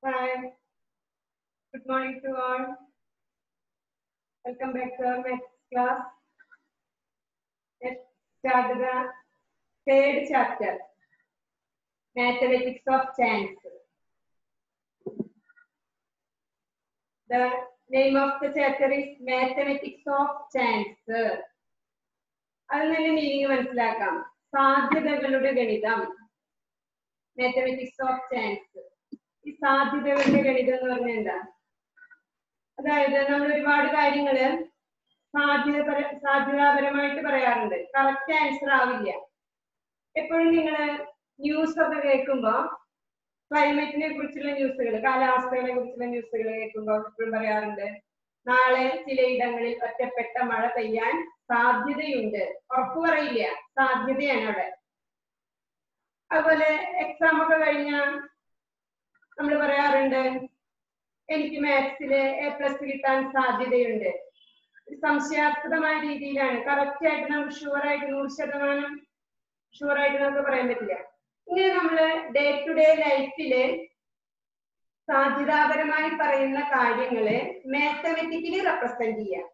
Hi. Good morning to all. Welcome back to our next class. Let's start the third chapter. Mathematics of chance. The name of the chapter is Mathematics of Chance. അതിൽ നിന്ന് meaning മനസ്സിലാക്കാം സാധ്യതകളുടെ ഗണിതം mathematics of chance ഈ സാധ്യതകളുടെ ഗണിതം എന്ന് പറഞ്ഞാൽ എന്താ അതായത് നമ്മൾ ഒരുപാട് കാര്യങ്ങള് സാധ്യത സാധ്യതാപരമായിട്ട് പറയാറുണ്ട് കറക്റ്റ് ആൻസർ ആവില്ല എപ്പോഴും നിങ്ങൾ ന്യൂസ് ഒക്കെ കേൾക്കുമ്പോ ക്ലൈമറ്റിനെ കുറിച്ചുള്ള ന്യൂസുകൾ കാലാവസ്ഥകളെ കുറിച്ചുള്ള ന്യൂസുകൾ കേൾക്കുമ്പോൾ എപ്പോഴും പറയാറുണ്ട് നാളെ ചിലയിടങ്ങളിൽ ഒറ്റപ്പെട്ട മഴ പെയ്യാൻ സാധ്യതയുണ്ട് ഉറപ്പ് പറയില്ല സാധ്യതയാണ് അവിടെ അതുപോലെ എക്സാം ഒക്കെ കഴിഞ്ഞാൽ നമ്മൾ പറയാറുണ്ട് എനിക്ക് മാത്സില് എ പ്ലസ് കിട്ടാൻ സാധ്യതയുണ്ട് ഒരു സംശയാസ്പദമായ രീതിയിലാണ് കറക്റ്റ് ആയിട്ട് നമുക്ക് ഷുവർ ആയിട്ട് നൂറ് ശതമാനം ഷുവർ ആയിട്ട് നമുക്ക് പറയാൻ പറ്റില്ല ഇങ്ങനെ നമ്മള് ഡേ ടു ഡേ ലൈഫില് സാധ്യതാപരമായി പറയുന്ന കാര്യങ്ങളെ മാത്തമെറ്റിക്കലി റെപ്രസെന്റ് ചെയ്യാം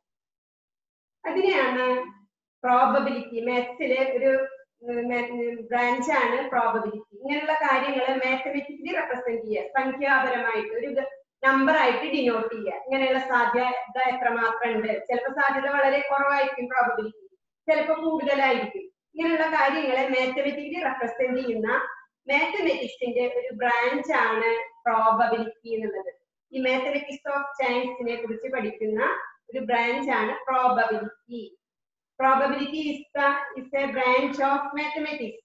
അതിനെയാണ് പ്രോബബിലിറ്റി മാത്സിലെ ഒരു ബ്രാഞ്ച് ആണ് പ്രോബബിലിറ്റി ഇങ്ങനെയുള്ള കാര്യങ്ങളെ മാത്തമെറ്റിക്കലി റെപ്രസെന്റ് ചെയ്യുക സംഖ്യാപരമായിട്ട് ഒരു നമ്പർ ആയിട്ട് ഡിനോട്ട് ചെയ്യുക ഇങ്ങനെയുള്ള സാധ്യത എത്രമാത്രം ഉണ്ട് ചിലപ്പോൾ സാധ്യത വളരെ കുറവായിരിക്കും പ്രോബബിലിറ്റി ചിലപ്പോൾ കൂടുതലായിരിക്കും ഇങ്ങനെയുള്ള കാര്യങ്ങളെ മാത്തമെറ്റിക്കലി റെപ്രസെന്റ് ചെയ്യുന്ന മാത്തമെറ്റിക്സിന്റെ ഒരു ബ്രാഞ്ച് ആണ് പ്രോബബിലിറ്റി എന്നുള്ളത് ഈ മാത്തമെറ്റിക്സ് ഓഫ് ചാൻസിനെ കുറിച്ച് പഠിക്കുന്ന ഒരു ബ്രാഞ്ച് ആണ് probability probability is the is a branch of mathematics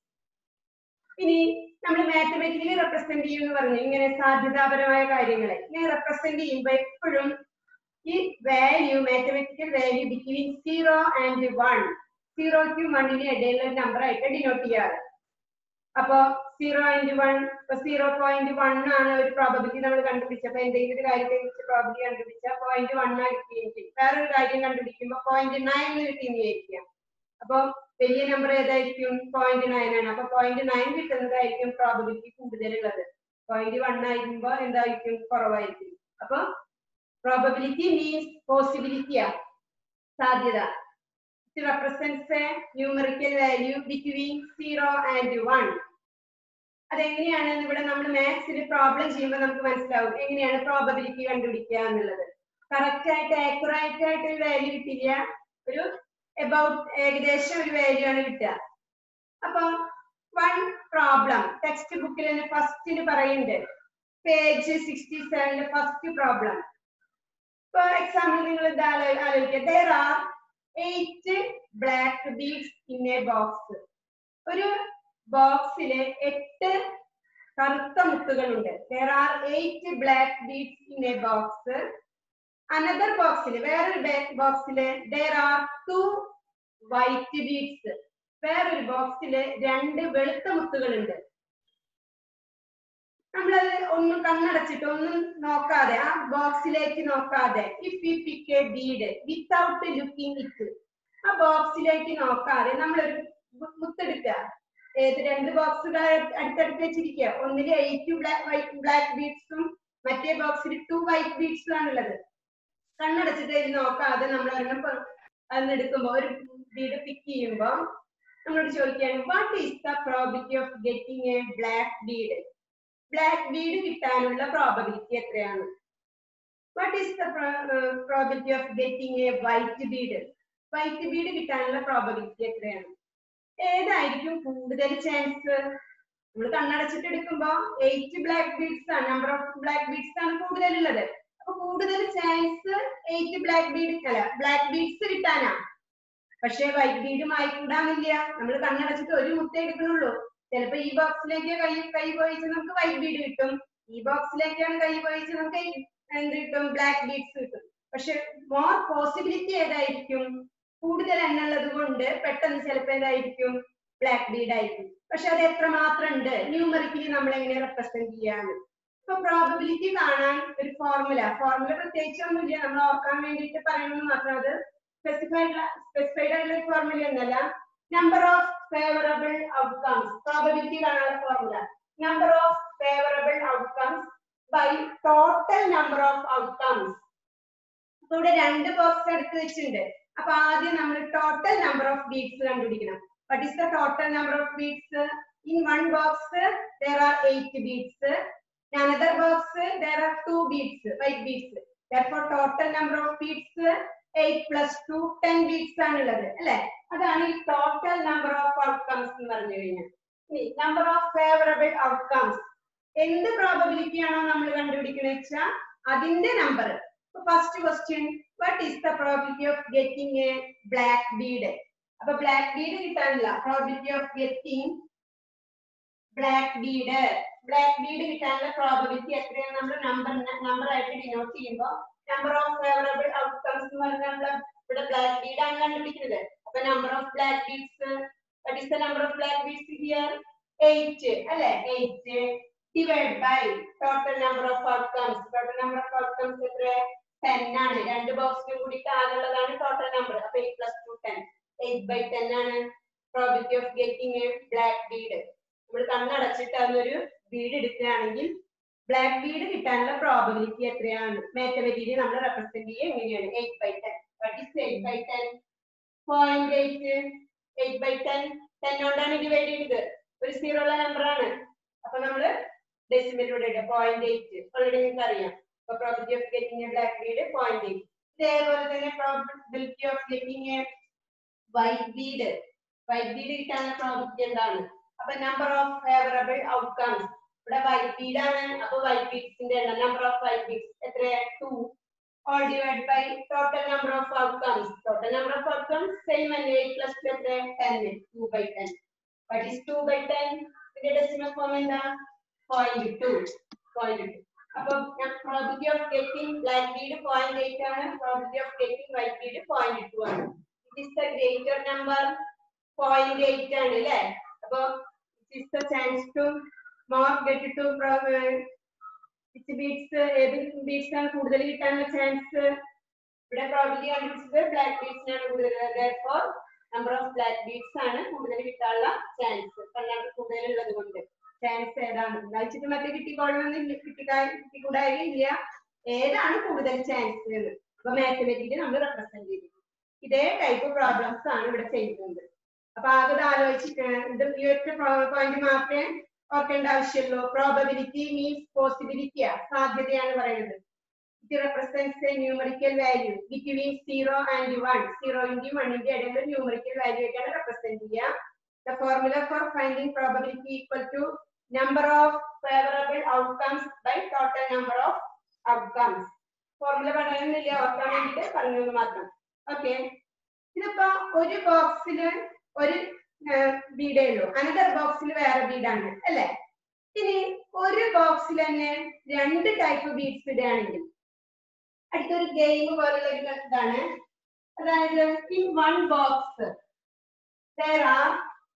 ഇനി നമ്മൾ മാത്തമെറ്റിക്കലി റെപ്രസെന്റ് ചെയ്യും എന്ന് പറഞ്ഞു ഇങ്ങനെ സാധ്യതാപരമായ കാര്യങ്ങളെ ഇങ്ങനെ റെപ്രസെന്റ് ചെയ്യുമ്പോൾ എപ്പോഴും ഈ value mathematical value between zero and one സീറോയ്ക്കും വണ്ണിനും ഇടയിലുള്ള നമ്പർ ആയിട്ട് ഡിനോട്ട് ചെയ്യാറ് അപ്പോ സീറോ ആൻഡ് വൺ ഇപ്പൊ സീറോ പോയിന്റ് വൺ ആണ് ഒരു പ്രോബബിലിറ്റി നമ്മൾ കണ്ടുപിടിച്ചപ്പോ എന്തെങ്കിലും ഒരു കാര്യത്തെ കുറിച്ച് പ്രോബിലിറ്റി കണ്ടുപിടിച്ചാൽ പോയിന്റ് വൺ ആ കിട്ടിയിരിക്കും വേറൊരു കാര്യം കണ്ടുപിടിക്കുമ്പോൾ പോയിന്റ് നയൻ കിട്ടിയെന്ന് വിചാരിക്കാം അപ്പൊ വലിയ നമ്പർ ഏതായിരിക്കും പോയിന്റ് നയൻ ആണ് അപ്പൊ പോയിന്റ് നയൻ കിട്ടുന്നതായിരിക്കും പ്രോബിലിറ്റി കൂടുതലുള്ളത് പോയിന്റ് വൺ ആയിരിക്കുമ്പോ എന്തായിരിക്കും കുറവായിരിക്കും അപ്പൊ പ്രോബബിലിറ്റി മീൻസ് പോസിബിലിറ്റിയാ സാധ്യത it represents a numerical value between 0 and 1 അതെങ്ങനെയാണ് ഇവിടെ നമ്മൾ മാത്സിൽ പ്രോബ്ലം ചെയ്യുമ്പോൾ നമുക്ക് മനസ്സിലാവും എങ്ങനെയാണ് പ്രോബബിലിറ്റി കണ്ടുപിടിക്കുക എന്നുള്ളത് കറക്റ്റ് ആയിട്ട് ആക്യുറേറ്റ് ആയിട്ട് ഒരു വാല്യൂ കിട്ടില്ല ഒരു എബൌട്ട് ഏകദേശം ഒരു വാല്യൂ ആണ് കിട്ടുക അപ്പൊ വൺ പ്രോബ്ലം ടെക്സ്റ്റ് ബുക്കിൽ തന്നെ ഫസ്റ്റിൽ പറയുന്നുണ്ട് പേജ് സിക്സ്റ്റി സെവനിലെ ഫസ്റ്റ് പ്രോബ്ലം ഇപ്പൊ എക്സാമ്പിൾ നിങ്ങൾ ഇത് ആലോചിക്കുക there are eight black beads in a box ഒരു ബോക്സില് എട്ട് കറുത്ത മുത്തുകളുണ്ട് there are eight black beads in a box another ബോക്സിൽ വേറൊരു ബോക്സില് there are two white beads വേറൊരു ബോക്സില് രണ്ട് വെളുത്ത മുത്തുകളുണ്ട് നമ്മളത് ഒന്നും കണ്ണടച്ചിട്ട് ഒന്നും നോക്കാതെ ആ ബോക്സിലേക്ക് നോക്കാതെ if you pick a bead without looking it ആ ബോക്സിലേക്ക് നോക്കാതെ നമ്മളൊരു മുത്തെടുക്കുക ഏത് രണ്ട് ബോക്സുകൾ അടുത്തടുത്ത് വെച്ചിരിക്കുക ഒന്നിൽ എയ്റ്റ് ബ്ലാക്ക് ബ്ലാക്ക് ബീഡ്സും മറ്റേ ബോക്സിൽ ടു വൈറ്റ് ബീഡ്സും ആണുള്ളത് കണ്ണടച്ചിട്ട് ഇത് നോക്കാതെ നമ്മൾ ഒരെണ്ണം അന്ന് എടുക്കുമ്പോൾ ഒരു ബീഡ് പിക്ക് ചെയ്യുമ്പോൾ നമ്മളോട് ചോദിക്കുകയാണ് what is the probability of getting a black bead black bead കിട്ടാനുള്ള പ്രോബബിലിറ്റി എത്രയാണ് what is the probability of getting a white bead white bead കിട്ടാനുള്ള പ്രോബബിലിറ്റി എത്രയാണ് ഏതായിരിക്കും കൂടുതൽ ചാൻസ് നമ്മൾ കണ്ണടച്ചിട്ട് എടുക്കുമ്പോ എയ്റ്റ് ബ്ലാക്ക് ബീഡ്സ് ആണ് നമ്പർ ഓഫ് ബ്ലാക്ക് ബീഡ്സ് ആണ് കൂടുതലുള്ളത് അപ്പൊ കൂടുതൽ ചാൻസ് എയ്റ്റ് ബ്ലാക്ക് ബീഡ് അല്ല ബ്ലാക്ക് ബീഡ്സ് കിട്ടാനാ പക്ഷെ വൈറ്റ് ബീഡും ആയിക്കൂടാന്നില്ല നമ്മൾ കണ്ണടച്ചിട്ട് ഒരു മുട്ട എടുക്കണുള്ളൂ ചിലപ്പോ ഈ ബോക്സിലേക്ക് കൈ കൈ പോയിച്ച് നമുക്ക് വൈറ്റ് ബീഡ് കിട്ടും ഈ ബോക്സിലേക്കാണ് കൈ പോയിച്ച് നമുക്ക് എന്ത് കിട്ടും ബ്ലാക്ക് ബീഡ്സ് കിട്ടും പക്ഷെ മോർ പോസിബിലിറ്റി ഏതായിരിക്കും കൂടുതൽ എണ്ണുള്ളത് കൊണ്ട് പെട്ടെന്ന് ചിലപ്പോ എന്തായിരിക്കും ബ്ലാക്ക് ബീഡ് ആയിരിക്കും പക്ഷെ അത് എത്ര മാത്രം ഉണ്ട് ന്യൂമറിക്കലി നമ്മൾ എങ്ങനെ റെപ്രസെന്റ് ചെയ്യാന്ന് ഇപ്പൊ പ്രോബബിലിറ്റി കാണാൻ ഒരു ഫോർമുല ഫോർമുല പ്രത്യേകിച്ചൊന്നുമില്ല നമ്മൾ ഓർക്കാൻ വേണ്ടിയിട്ട് പറയണമെന്ന് മാത്രം അത് സ്പെസിഫൈഡ് സ്പെസിഫൈഡ് ആയിട്ടുള്ള ഫോർമുല ഒന്നല്ല number of favorable outcomes probability കാണാനുള്ള formula number of favorable outcomes by total number of outcomes അപ്പൊ ഇവിടെ രണ്ട് ബോക്സ് എടുത്ത് വെച്ചിട്ടുണ്ട് അപ്പൊ ആദ്യം നമ്മൾ ടോട്ടൽ നമ്പർ ഓഫ് ബീഡ്സ് കണ്ടുപിടിക്കണം what is the total number of beads in one box there are eight beads in another box there are two beads white beads therefore total number of beads 8 plus 2 10 beads ആണുള്ളത് അല്ലെ അതാണ് ഈ total number of outcomes എന്ന് പറഞ്ഞു കഴിഞ്ഞാൽ ഇനി number of favourable outcomes എന്ത് probability ആണോ നമ്മൾ കണ്ടുപിടിക്കുന്നത് വെച്ചാൽ അതിന്റെ number first question what is the probability of getting a black bead അപ്പൊ ബ്ലാക്ക് ബീഡ് കിട്ടാനില്ല probability of getting black bead black bead കിട്ടാനുള്ള പ്രോബിലിറ്റി എത്രയാണ് നമ്മൾ നമ്പർ നമ്പർ ആയിട്ട് ഡിനോട്ട് ചെയ്യുമ്പോൾ നമ്പർ ഓഫ് ഫേവറബിൾ ഔട്ട്കംസ് എന്ന് പറഞ്ഞാൽ നമ്മൾ ഇവിടെ ബ്ലാക്ക് ബീഡ് ആണ് കണ്ടുപിടിക്കുന്നത് അപ്പൊ number of black beads what is the number of black beads here 8 അല്ലേ 8 divided by total number of outcomes total number of outcomes എത്ര 10 ആണ് രണ്ട് ബോക്സിനും കൂടി ആകുള്ളതാണ് ടോട്ടൽ നമ്പർ അപ്പൊ 8 plus 2 10 8 by 10 ആണ് probability of getting a black bead നമ്മൾ കണ്ണടച്ചിട്ട് അതൊരു ബീഡ് എടുക്കുകയാണെങ്കിൽ ബ്ലാക്ക് ബീഡ് കിട്ടാനുള്ള പ്രോബിലിറ്റി എത്രയാണ് മാത്തമെറ്റിക്കലി നമ്മൾ റെപ്രസെന്റ് ചെയ്യുക എങ്ങനെയാണ് 8 by 10 what is 8 by 10 point eight eight by ten ten കൊണ്ടാണ് ഡിവൈഡ് ചെയ്തത് ഒരു സീറോ ഉള്ള നമ്പർ ആണ് അപ്പൊ നമ്മള് ഡെസിമലിലൂടെ ഇടുക പോയിന്റ് എയ്റ്റ് ഓൾറെഡി നിങ്ങൾക്ക് അറിയാം അപ്പൊ probability of getting a black bead point eight ഇതേപോലെ തന്നെ probability of getting a white bead white bead കിട്ടാനുള്ള പ്രോബിലിറ്റി എന്താണ് അപ്പൊ നമ്പർ ഓഫ് ഫേവറബിൾ ഔട്ട്കംസ് ഇവിടെ വൈറ്റ് ബീഡ് ആണ് അപ്പൊ വൈറ്റ് ബീഡ്സിന്റെ എണ്ണം നമ്പർ ഓഫ് വൈറ്റ് ബീഡ്സ് എത്രയാ two all divided by total number of outcomes. Total number of outcomes same and 8 plus 2 എത്ര? 10. 2 by 10. What is 2 by 10? ഇതിന്റെ decimal form എന്താ? 0.2. 0.2. അപ്പൊ probability of getting black bead point eight ആണ് probability of getting white bead point two ആണ് it is the greater number point eight ആണ് അല്ലേ അപ്പൊ it is the chance to more get to which beads ഏത് beads ആണ് കൂടുതൽ കിട്ടാനുള്ള chance ഇവിടെ പ്രോബിലിറ്റി കണ്ടുപിടിച്ചത് ബ്ലാക്ക് ബീഡ്സിനാണ് കൂടുതൽ therefore number of black beads ആണ് കൂടുതൽ കിട്ടാനുള്ള ചാൻസ് കണ്ണാടി കൂടുതലുള്ളത് കൊണ്ട് ചാൻസ് ഏതാണ് വായിച്ചിട്ട് മറ്റേ കിട്ടിക്കോളണമെന്നില്ല കിട്ടിക്കാ കിട്ടിക്കൂടായില്ല ഏതാണ് കൂടുതൽ ചാൻസ് എന്ന് അപ്പൊ മാത്തമെറ്റിക്കലി നമ്മൾ റെപ്രസെന്റ് ചെയ്തു ഇതേ ടൈപ്പ് പ്രോബ്ലംസ് ആണ് ഇവിടെ ചെയ്യുന്നത് അപ്പൊ ആകെ ആലോചിച്ചിട്ട് ഇത് ഈ ഒറ്റ പോയിന്റ് മാത്രമേ ഓർക്കേണ്ട ആവശ്യമുള്ളൂ പ്രോബബിലിറ്റി മീൻസ് പോസിബിലിറ്റിയാ സാധ്യതയാണ് പറയുന്നത് it represents a numerical value between zero and one സീറോന്റെയും വണ്ണിന്റെ ഇടയിൽ ഒരു ന്യൂമറിക്കൽ വാല്യൂ ആയിട്ടാണ് റെപ്രസെന്റ് ചെയ്യുക the formula for finding probability equal to number of favourable outcomes by total number of outcomes formula പറയുന്നില്ല ഓർക്കാൻ വേണ്ടിയിട്ട് പറഞ്ഞത് മാത്രം ഓക്കെ ഇതിപ്പോ ഒരു ബോക്സില് ഒരു ബീഡേ ഉള്ളൂ അനദർ ബോക്സിൽ വേറെ ബീഡാണ് അല്ലെ ഇനി ഒരു ബോക്സിൽ തന്നെ രണ്ട് ടൈപ്പ് ബീഡ്സ് ഇടുകയാണെങ്കിൽ അടുത്തൊരു ഗെയിം പോലുള്ള ഒരു ഇതാണ് അതായത് in one box there are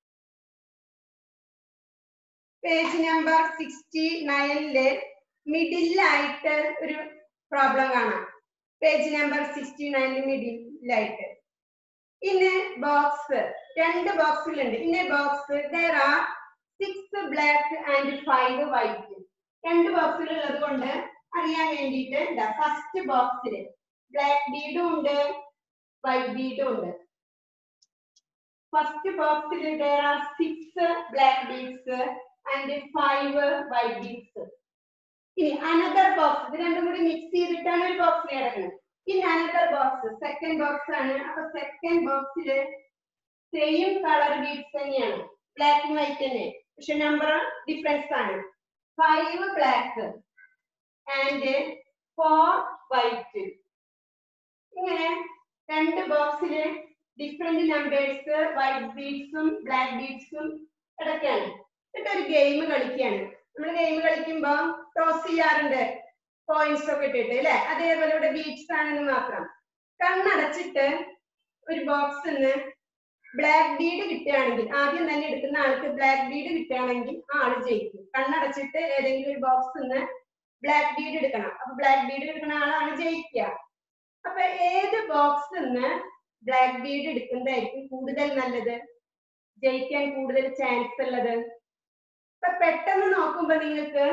page number sixty നയനില് മിഡിലായിട്ട് ഒരു പ്രോബ്ലം കാണാം പേജ് നമ്പർ സിക്സ്റ്റി നയനിൽ മിഡിലായിട്ട് ഇന്ന് ബോക്സ് രണ്ട് ബോക്സിലുണ്ട് ഇന്ന് box there are six black and five white രണ്ട് ബോക്സിലുള്ളത് കൊണ്ട് അറിയാൻ വേണ്ടിയിട്ട് എന്താ ഫസ്റ്റ് ബോക്സിൽ ബ്ലാക്ക് ബീഡും ഉണ്ട് വൈറ്റ് ബീഡും ഉണ്ട് ഫസ്റ്റ് ബോക്സിൽ there are six black beads and five white beads ഇനി അനദർ ബോക്സ് ഇത് രണ്ടും കൂടി മിക്സ് ചെയ്തിട്ടാണ് ഒരു ബോക്സിൽ കിടക്കുന്നത് ഇനി അനദർ ബോക്സ് സെക്കൻഡ് ബോക്സ് ആണ് അപ്പൊ സെക്കൻഡ് ബോക്സില് സെയിം കളർ ബീഡ്സ് തന്നെയാണ് ബ്ലാക്ക് ആൻഡ് വൈറ്റ് തന്നെ പക്ഷെ നമ്പർ ഡിഫറൻസ് ആണ് five black and four white ഇങ്ങനെ രണ്ട് ബോക്സില് ഡിഫറെന്റ് നമ്പേഴ്സ് വൈറ്റ് ബീഡ്സും ബ്ലാക്ക് ബീഡ്സും ഇടയ്ക്കാണ് എന്നിട്ട് ഒരു ഗെയിം കളിക്കുകയാണ് നമ്മൾ ഗെയിം കളിക്കുമ്പോ ടോസ് ചെയ്യാറുണ്ട് പോയിന്റ്സ് ഒക്കെ ഇട്ടിട്ട് അല്ലെ അതേപോലെ ഇവിടെ ബീഡ്സ് ആണെന്ന് മാത്രം കണ്ണടച്ചിട്ട് ഒരു ബോക്സ് നിന്ന് ബ്ലാക്ക് ബീഡ് കിട്ടുകയാണെങ്കിൽ ആദ്യം തന്നെ എടുക്കുന്ന ആൾക്ക് ബ്ലാക്ക് ബീഡ് കിട്ടുകയാണെങ്കിൽ ആ ആള് ജയിക്കും കണ്ണടച്ചിട്ട് ഏതെങ്കിലും ഒരു ബോക്സ് നിന്ന് ബ്ലാക്ക് ബീഡ് എടുക്കണം അപ്പൊ ബ്ലാക്ക് ബീഡ് എടുക്കുന്ന ആളാണ് ജയിക്കുക അപ്പൊ ഏത് ബോക്സ് നിന്ന് ബ്ലാക്ക് ബീഡ് എടുക്കുന്നതായിരിക്കും കൂടുതൽ നല്ലത് ജയിക്കാൻ കൂടുതൽ ചാൻസ് ഉള്ളത് ഇപ്പൊ പെട്ടെന്ന് നോക്കുമ്പോ നിങ്ങൾക്ക്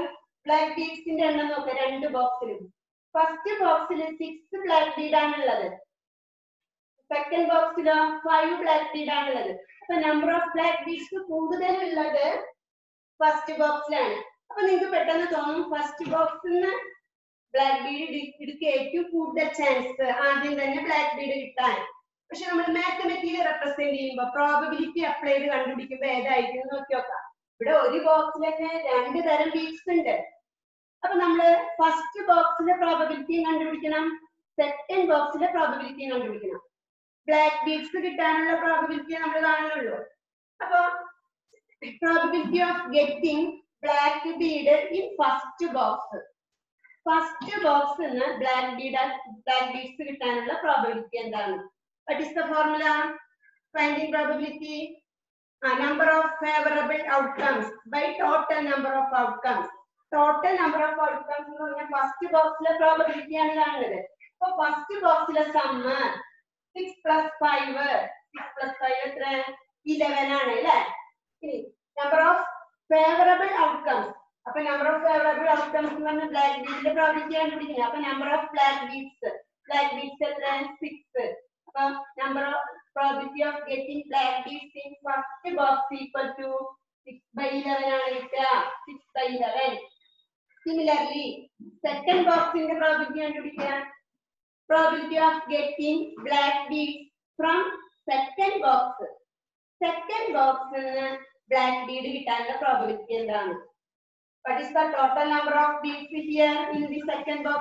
ബ്ലാക്ക് ബീഡ്സിന്റെ എണ്ണം നോക്കുക രണ്ട് ബോക്സിലും ഫസ്റ്റ് ബോക്സിൽ സിക്സ് ബ്ലാക്ക് ബീഡ് ആണുള്ളത് സെക്കൻഡ് ബോക്സിലോ ഫൈവ് ബ്ലാക്ക് ബീഡ് ആണുള്ളത് അപ്പൊ നമ്പർ ഓഫ് ബ്ലാക്ക് ബീഡ്സ് കൂടുതലുള്ളത് ഫസ്റ്റ് ബോക്സിലാണ് അപ്പൊ നിങ്ങൾക്ക് പെട്ടെന്ന് തോന്നും ഫസ്റ്റ് ബോക്സിൽ നിന്ന് ബ്ലാക്ക് ബീഡ് എടുക്കുക ഏറ്റവും കൂടുതൽ ചാൻസ് ആദ്യം തന്നെ ബ്ലാക്ക് ബീഡ് കിട്ടാൻ പക്ഷെ നമ്മൾ മാത്തമെറ്റിക്കലി റെപ്രസെന്റ് ചെയ്യുമ്പോൾ പ്രോബബിലിറ്റി അപ്ലൈ ചെയ്ത് കണ്ടുപിടിക്കുമ്പോൾ ഏതായിരിക്കും എന്ന് നോക്കി നോക്കാം ഇവിടെ ഒരു ബോക്സിൽ തന്നെ രണ്ട് തരം ബീഡ്സ് ഉണ്ട് അപ്പൊ നമ്മള് ഫസ്റ്റ് ബോക്സിലെ പ്രോബബിലിറ്റിയും കണ്ടുപിടിക്കണം സെക്കൻഡ് ബോക്സിലെ പ്രോബബിലിറ്റിയും കണ്ടുപിടിക്കണം ബ്ലാക്ക് ബീഡ്സ് കിട്ടാനുള്ള പ്രോബബിലിറ്റി നമ്മൾ കാണുന്നുള്ളൂ അപ്പൊ probability of getting black bead in first box first box നിന്ന് ബ്ലാക്ക് ബീഡ് ബ്ലാക്ക് ബീഡ്സ് കിട്ടാനുള്ള പ്രോബബിലിറ്റി എന്താണ് what is the formula finding probability uh, number of favorable outcomes by total number of outcomes total number of outcomes എന്ന് പറഞ്ഞാൽ first ബോക്സിലെ probability ആണ് കാണുന്നത് അപ്പൊ first ബോക്സിലെ sum six plus five six plus five എത്ര eleven ആണ് അല്ലേ ഇനി നമ്പർ ഓഫ് ഫേവറബിൾ ഔട്ട്കംസ് അപ്പൊ നമ്പർ ഓഫ് ഫേവറബിൾ ഔട്ട്കംസ് എന്ന് പറഞ്ഞാൽ ബ്ലാക്ക് ബീഡിന്റെ പ്രോബിലിറ്റി ആണ് പിടിക്കുന്നത് അപ്പൊ number of black beads black beads എത്ര സിക്സ് അപ്പൊ number of probability of getting black beads in first box equal to six by eleven ആണ് കിട്ടുക six by eleven similarly second ബോക്സിന്റെ പ്രോബിലിറ്റി കണ്ടുപിടിക്കുക probability of getting black beads from second box second ബോക്സിൽ നിന്ന് black bead കിട്ടാനുള്ള probability എന്താണ് what is the total number of beads here in the second box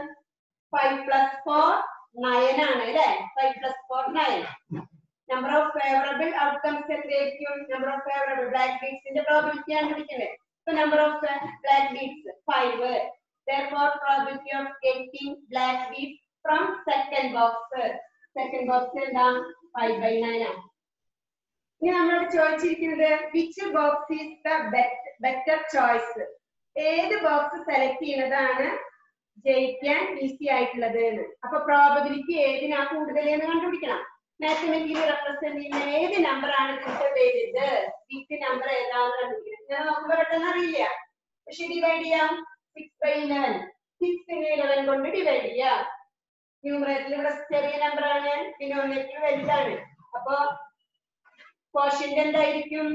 5 plus 4 9 ആണ് അല്ലേ 5 plus 4 9 number of favorable outcomes എത്രയായിരിക്കും number of favorable black beads ന്റെ probability ആണ് പിടിക്കുന്നത് so number of black beads 5 therefore probability of getting black beads from second box second box എന്താ 5 by 9 ആണ് ഇനി നമ്മളോട് ചോദിച്ചിരിക്കുന്നത് which box is the better choice ഏത് ബോക്സ് സെലക്ട് ചെയ്യുന്നതാണ് ജയിക്കാൻ ഈസി ആയിട്ടുള്ളത് എന്ന് അപ്പൊ പ്രോബബിലിറ്റി ഏതിനാ കൂടുതൽ എന്ന് കണ്ടുപിടിക്കണം മാത്തമെറ്റിക്കലി റെപ്രസെന്റ് ചെയ്യുന്ന ഏത് നമ്പർ ആണ് ഇതിന്റെ പേരിത് വിത്ത് നമ്പർ ഏതാണെന്ന് കണ്ടുപിടിക്കണം ഞാൻ നോക്കുമ്പോ പെട്ടെന്ന് അറിയില്ല പക്ഷെ ഡിവൈഡ് ചെയ്യാം സിക്സ് ബൈ ഇലവൻ സിക്സിനെ ഇലവൻ കൊണ്ട് ഡിവൈഡ് ചെയ്യാം ന്യൂമറേറ്റർ ഇവിടെ ചെറിയ നമ്പർ ആണ് ഡിനോമിനേറ്റർ വലുതാണ് അപ്പൊ കോഷ്യന്റ് എന്തായിരിക്കും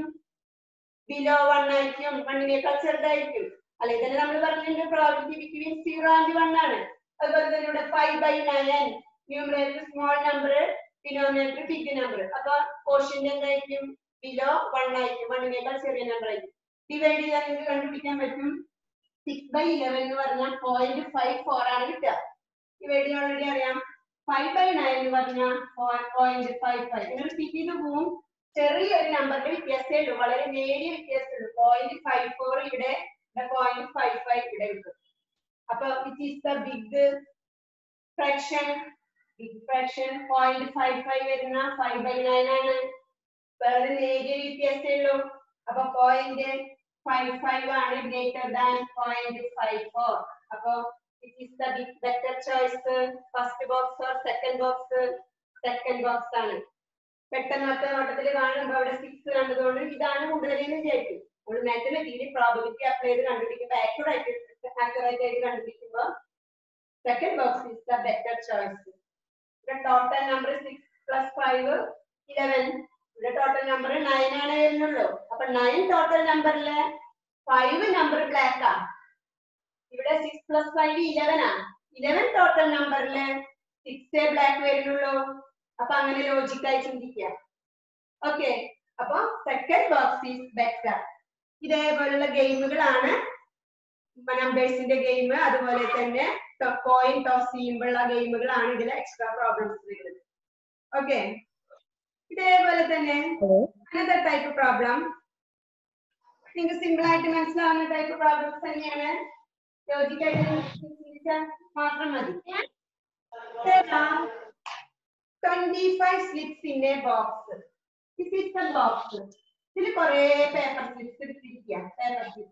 ബിലോ വൺ ആയിരിക്കും വണ്ണിനേക്കാൾ ചെറുതായിരിക്കും അല്ലെങ്കിൽ തന്നെ നമ്മൾ പറഞ്ഞിട്ടുണ്ട് probability between zero and one ആണ് അതുപോലെ തന്നെ ഇവിടെ five by nine numerator small number denominator big number അപ്പൊ കോഷ്യന്റ് എന്തായിരിക്കും ബിലോ വൺ ആയിരിക്കും വണ്ണിനേക്കാൾ ചെറിയ നമ്പർ ആയിരിക്കും ഡിവൈഡ് ചെയ്താൽ നിങ്ങൾക്ക് കണ്ടുപിടിക്കാൻ പറ്റും സിക്സ് ബൈ ഇലവൻ എന്ന് പറഞ്ഞാൽ പോയിന്റ് ഫൈവ് ഫോർ ആണ് കിട്ടുക ഡിവൈഡ് ചെയ്യാൻ ഓൾറെഡി അറിയാം ഫൈവ് ബൈ നയൻ എന്ന് പറഞ്ഞാൽ പോയിന്റ് ഫൈവ് ഫൈവ് നിങ്ങൾ സ്പീക്ക് ചെയ്ത് പോവും ചെറിയൊരു നമ്പറിന്റെ വ്യത്യാസമേ ഉള്ളൂ വളരെ നേരിയ വ്യത്യാസമേ ഉള്ളൂ പോയിന്റ് ഫൈവ് ഫോർ ഇവിടെ പോയിന്റ് ഫൈവ് ഫൈവ് ഇവിടെ കിട്ടും അപ്പൊ which is the big fraction big fraction point five five വരുന്ന ഫൈവ് ബൈ നയൻ ആണ് വളരെ നേരിയ വ്യത്യാസമേ ഉള്ളൂ അപ്പൊ പോയിന്റ് ഫൈവ് ഫൈവ് ആണ് greater than point five four അപ്പൊ which is the big better choice first box or second box second box ആണ് പെട്ടെന്ന് ഒറ്റ നോട്ടത്തിൽ കാണുമ്പോൾ അവിടെ സിക്സ് കണ്ടതുകൊണ്ട് ഇതാണ് കൂടുതലെന്ന് വിചാരിക്കും നമ്മൾ മാത്തമെറ്റിക്കലി പ്രോബിലിറ്റി അപ്ലൈ ചെയ്ത് കണ്ടുപിടിക്കുമ്പോൾ ആക്യുറേറ്റ് ആക്യുറേറ്റ് ആയിട്ട് കണ്ടുപിടിക്കുമ്പോൾ second box is the better choice ഇവിടെ total number six plus five eleven ഇവിടെ ടോട്ടൽ നമ്പർ നയൻ ആണ് വരുന്നുള്ളൂ അപ്പൊ നയൻ ടോട്ടൽ നമ്പറില് ഫൈവ് നമ്പർ ബ്ലാക്ക് ആ ഇവിടെ സിക്സ് പ്ലസ് ഫൈവ് ഇലവൻ ആ ഇലവൻ ടോട്ടൽ നമ്പറില് സിക്സ് ബ്ലാക്ക് വരുന്നുള്ളൂ അപ്പൊ അങ്ങനെ ലോജിക്കായി ചിന്തിക്കാം ഓക്കെ അപ്പൊ സെക്കൻഡ് ബോക്സ് ഈസ് ബെറ്റർ ഇതേപോലുള്ള ഗെയിമുകളാണ് നമ്പേഴ്സിന്റെ ഗെയിം അതുപോലെ തന്നെ കോയിൻ ടോസ് ചെയ്യുമ്പോഴുള്ള ഗെയിമുകളാണ് ഇതിലെ എക്സ്ട്രാ പ്രോബ്ലംസ് വരുന്നത് ഓക്കെ ഇതേപോലെ തന്നെ അനദർ ടൈപ്പ് പ്രോബ്ലം നിങ്ങൾക്ക് സിമ്പിൾ ആയിട്ട് മനസ്സിലാവുന്ന ടൈപ്പ് പ്രോബ്ലംസ് തന്നെയാണ് ലോജിക്കായിട്ട് ചിന്തിച്ചാൽ മാത്രം മതി twenty five slips in a box this is a box ഇതിൽ കുറെ പേപ്പർ സ്ലിപ്സ് എടുത്തിരിക്കുക പേപ്പർ സ്ലിപ്സ്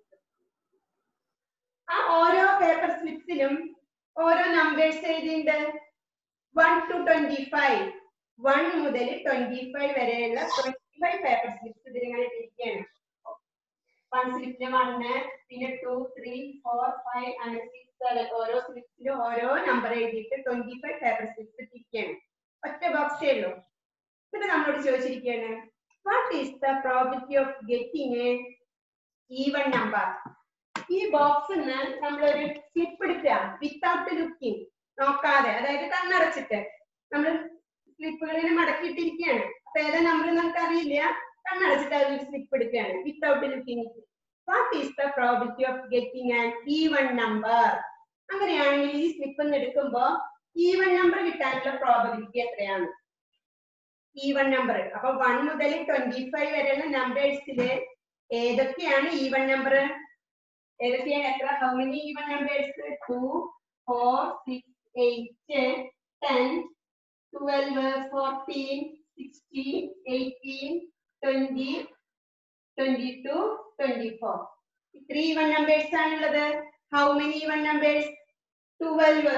ആ ഓരോ പേപ്പർ സ്ലിപ്സിലും ഓരോ നമ്പേഴ്സ് എഴുതിയിട്ടുണ്ട് one two twenty five one മുതൽ ട്വന്റി ഫൈവ് വരെയുള്ള ട്വന്റി ഫൈവ് പേപ്പർ സ്ലിപ്സ് ഇതിലിങ്ങനെ ഇട്ടിരിക്കുകയാണ് വൺ സ്ലിപ്പില് വണ്ണ് പിന്നെ ടു ത്രീ ഫോർ ഫൈവ് അങ്ങനെ സിക്സ് സെവൻ ഓരോ സ്ലിപ്പിലും ഓരോ നമ്പർ എഴുതിയിട്ട് ട്വന്റി ഫൈവ് പേപ്പർ സ്ലിപ്സ് ഇട്ടിരിക്കുകയാണ് ഒറ്റ ബോക്സേ ഉള്ളൂ എന്നിട്ട് നമ്മളോട് ചോദിച്ചിരിക്കുകയാണ് what is the probability of getting a even number ഈ ബോക്സിൽ നിന്ന് നമ്മളൊരു സ്ലിപ്പ് എടുക്കുക വിത്തൗട്ട് ലുക്കിംഗ് നോക്കാതെ അതായത് കണ്ണടച്ചിട്ട് നമ്മൾ സ്ലിപ്പുകളിൽ മടക്കിയിട്ടിരിക്കുകയാണ് അപ്പൊ ഏതാ നമ്പർ നമുക്ക് അറിയില്ല കണ്ണടച്ചിട്ട് അതിൽ സ്ലിപ്പ് എടുക്കുകയാണ് without looking what is the probability of getting an even number അങ്ങനെയാണെങ്കിൽ ഈ സ്ലിപ്പ് നിന്ന് എടുക്കുമ്പോ ഈവൺ നമ്പർ കിട്ടാനുള്ള പ്രോബിലിറ്റി എത്രയാണ് ഈവൺ നമ്പർ അപ്പൊ വൺ മുതൽ ട്വന്റി ഫൈവ് വരെയുള്ള നമ്പേഴ്സില് ഏതൊക്കെയാണ് ഈവൺ നമ്പർ ഏതൊക്കെയാണ് എത്ര how many even numbers two four six eight ten twelve fourteen sixteen eighteen twenty twenty two twenty four ഇത്ര ഈവൺ നമ്പേഴ്സ് ആണുള്ളത് how many even numbers twelve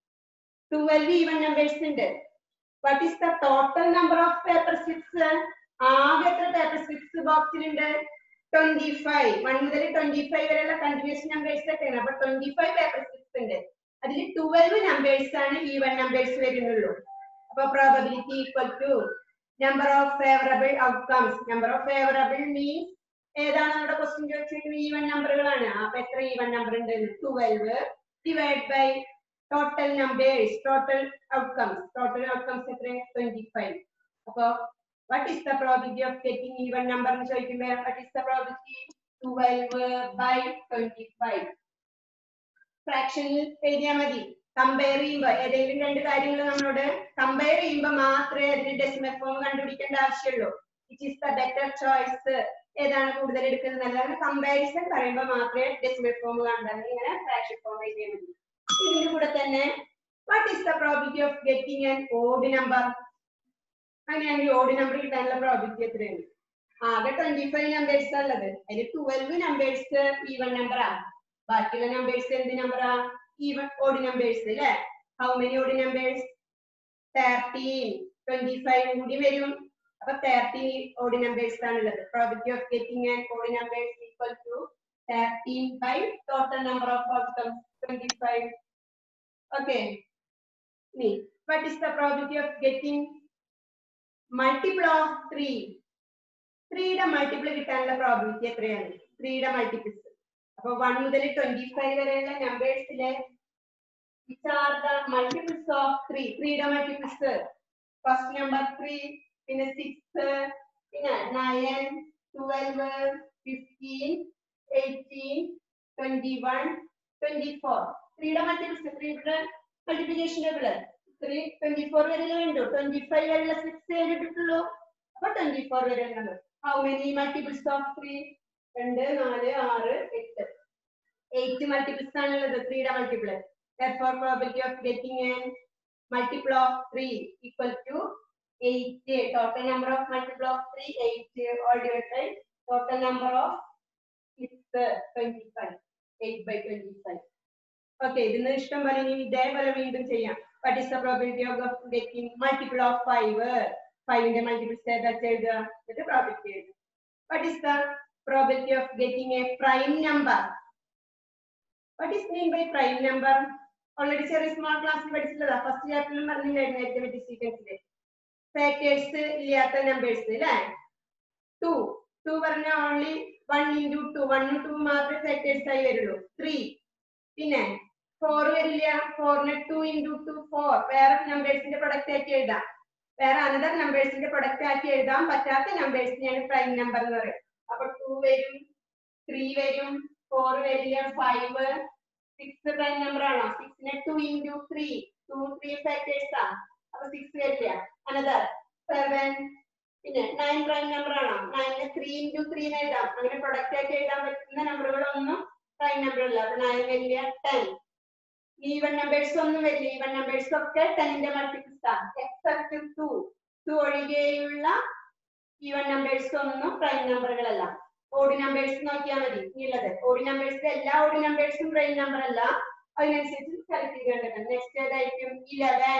twelve even numbers ഉണ്ട് what is the total number of paper slips ആകെ എത്ര paper slips ബോക്സിലുണ്ട് twenty five one മുതൽ twenty five വരെയുള്ള continuous numbers ഒക്കെയാണ് അപ്പൊ ട്വന്റി ഫൈവ് പേപ്പർ സ്ലിപ്സ് ഉണ്ട് അതിൽ ട്വൽവ് നമ്പേഴ്സ് ആണ് ഈവൺ നമ്പേഴ്സ് വരുന്നുള്ളൂ അപ്പൊ probability equal to number of favourable outcomes number of favourable means ഏതാണ് നമ്മുടെ ക്വസ്റ്റ്യൻ ചോദിച്ചിരിക്കുന്നത് ഈവൺ നമ്പറുകളാണ് അപ്പൊ എത്ര ഈവൺ നമ്പർ ഉണ്ട് twelve divide by total numbers total outcomes total outcomes എത്ര ട്വന്റി ഫൈവ് അപ്പൊ what is the probability of getting even number എന്ന് ചോദിക്കുമ്പോൾ what is the probability twelve by twenty five ഫ്രാക്ഷനിൽ എഴുതിയാൽ മതി കമ്പയർ ചെയ്യുമ്പോൾ ഏതെങ്കിലും രണ്ട് കാര്യങ്ങൾ നമ്മളോട് കമ്പയർ ചെയ്യുമ്പോൾ മാത്രമേ അതിന് ഡെസിമൽ ഫോം കണ്ടുപിടിക്കേണ്ട ആവശ്യമുള്ളൂ which is the better choice ഏതാണ് കൂടുതൽ എടുക്കുന്നത് നല്ലതാണ് കമ്പാരിസൺ പറയുമ്പോൾ മാത്രമേ ഡെസിമൽ ഫോം കണ്ടാൽ ഇങ്ങനെ ഫ്രാക്ഷൻ ഫോം എഴുതിയാൽ മതി ഇതിന്റെ കൂടെ തന്നെ what is the probability of getting an odd number അങ്ങനെയാണെങ്കിൽ ഓഡ് നമ്പർ കിട്ടാനുള്ള പ്രോബിലിറ്റി എത്രയാണ് ആകെ ട്വന്റി ഫൈവ് നമ്പേഴ്സ് ഉള്ളത് അതിൽ ട്വൽവ് നമ്പേഴ്സ് ഈവൺ നമ്പറാ ബാക്കിയുള്ള നമ്പേഴ്സ് എന്ത് നമ്പറാ ഈവൺ ഓഡ് നമ്പേഴ്സ് അല്ലേ how many odd numbers thirteen twenty five കൂടി വരും അപ്പൊ തേർട്ടീൻ ഓഡ് നമ്പേഴ്സ് ആണുള്ളത് probability of getting and odd numbers equal to thirteen by total number of outcomes twenty five okay ഇനി what is the probability of getting multiple of 3 ത്രീയുടെ multiple കിട്ടാനുള്ള probability എത്രയാണ് ത്രീയുടെ multiples അപ്പൊ one മുതൽ twenty five വരെയുള്ള നമ്പേഴ്സിലെ which are the multiples of three ത്രീയുടെ മൾട്ടിപ്പിൾസ് ഫസ്റ്റ് നമ്പർ ത്രീ പിന്നെ സിക്സ് പിന്നെ nine twelve fifteen eighteen twenty one twenty four ത്രീയുടെ മൾട്ടിപ്പിൾസ് ത്രീയുടെ multiplication table three twenty four വരെ വേണ്ടു ട്വന്റി ഫൈവ് വരെയുള്ള സിക്സ് എഴുതിട്ടുള്ളൂ അപ്പൊ ട്വന്റി ഫോർ വരെ ഉള്ളത് how many multiples of three രണ്ട് നാല് ആറ് എട്ട് എയ്റ്റ് മൾട്ടിപ്പിൾസ് ആണുള്ളത് ത്രീയുടെ multiple therefore probability of getting a multiple of 3 equal to 8 total number of multiple of 3 8 all divided by total number of 6 25 8 by 25 okay ഇതിന് ഇഷ്ടം പോലെ ഇനി ഇതേപോലെ വീണ്ടും ചെയ്യാം what is the probability of getting multiple of five ഫൈവിന്റെ multiples ഏതാ എഴുതുക എന്നിട്ട് പ്രോബിലിറ്റി എഴുതുക what is the probability of getting a prime number what is mean by prime number already ചെറിയ സ്മോൾ ക്ലാസ്സിൽ പഠിച്ചിട്ടുള്ളതാ ഫസ്റ്റ് ചാപ്റ്ററിലും പറഞ്ഞിട്ടുണ്ടായിരുന്നു അരിത്തമെറ്റിക് സീക്വൻസിൽ ഫാക്ടേഴ്സ് ഇല്ലാത്ത നമ്പേഴ്സ് അല്ലേ ടു ടു പറഞ്ഞ ഓൺലി വൺ ഇൻറ്റു ടു വണ്ണും ടു മാത്രമേ ഫാക്ടേഴ്സ് ആയി വരുള്ളൂ ത്രീ പിന്നെ ഫോർ വരില്ല ഫോറിന് ടു ഇൻറ്റു ടു ഫോർ വേറെ നമ്പേഴ്സിന്റെ പ്രൊഡക്റ്റ് ആക്കി എഴുതാം വേറെ അനദർ നമ്പേഴ്സിന്റെ പ്രൊഡക്റ്റ് ആക്കി എഴുതാൻ പറ്റാത്ത നമ്പേഴ്സിനെയാണ് പ്രൈം നമ്പർ എന്ന് പറയുന്നത് അപ്പൊ ടു വരും ത്രീ വരും ഫോർ വരില്ല ഫൈവ് സിക്സ് പ്രൈം നമ്പർ ആണോ സിക്സിനെ two into three two three factors ആ അപ്പൊ സിക്സ് വരില്ല അനദർ സെവൻ പിന്നെ നയൻ പ്രൈം നമ്പർ ആണോ നയനെ ത്രീ ഇൻറ്റു ത്രീ എഴുതാം അങ്ങനെ പ്രൊഡക്റ്റ് ആക്കി എഴുതാൻ പറ്റുന്ന നമ്പറുകളൊന്നും പ്രൈം നമ്പർ അല്ല അപ്പൊ നയൻ വരില്ല ടെൻ ഈവൺ നമ്പേഴ്സ് ഒന്നും വരില്ല ഈവൺ നമ്പേഴ്സ് ഒക്കെ ടെന്നിന്റെ മൾട്ടിപ്പിൾസ് ആണ് എക്സെപ്റ്റ് ടു ടു ഒഴികെയുള്ള ഈവൺ നമ്പേഴ്സ് ഒന്നും പ്രൈം നമ്പറുകളല്ല ഓഡ് നമ്പേഴ്സ് നോക്കിയാൽ മതി ഉള്ളത് ഓഡ് നമ്പേഴ്സ് എല്ലാ ഓഡ് നമ്പേഴ്സും പ്രൈം നമ്പർ അല്ല അതിനനുസരിച്ച് സെലക്ട് ചെയ്യേണ്ടത് നെക്സ്റ്റ് ഏതായിരിക്കും ഇലവൻ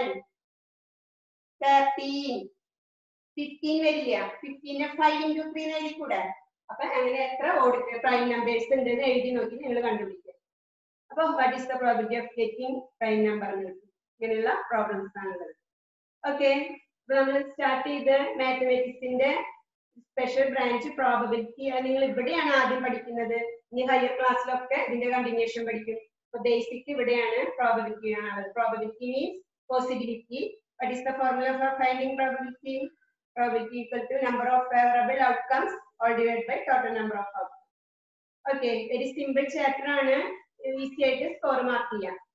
തേർട്ടീൻ ഫിഫ്റ്റീൻ വരില്ല ഫിഫ്റ്റീനെ ഫൈവ് ഇൻറ്റു ത്രീ എഴുതി കൂടെ അപ്പൊ അങ്ങനെ എത്ര പ്രൈം നമ്പേഴ്സ് ഉണ്ട് എന്ന് എഴുതി നോക്കി നിങ്ങൾ കണ്ടുപിടിക്കുക അപ്പൊ what is the probability of getting prime number എന്ന് കിട്ടും ഇങ്ങനെയുള്ള പ്രോബ്ലംസ് ആണുള്ളത് ഓക്കെ അപ്പൊ നമ്മൾ സ്റ്റാർട്ട് ചെയ്ത് മാത്തമാറ്റിക്സിന്റെ സ്പെഷ്യൽ ബ്രാഞ്ച് പ്രോബബിലിറ്റി നിങ്ങൾ ഇവിടെയാണ് ആദ്യം പഠിക്കുന്നത് ഇനി ഹയർ ക്ലാസ്സിലൊക്കെ ഇതിന്റെ കണ്ടിന്യൂഷൻ പഠിക്കും അപ്പൊ ബേസിക് ഇവിടെയാണ് പ്രോബബിലിറ്റി ആണ് probability means possibility what is the formula for finding probability probability equal to number of favorable outcomes all divided by total number of outcomes okay very simple chapter ആണ് easy ആയിട്ട് score mark ചെയ്യാം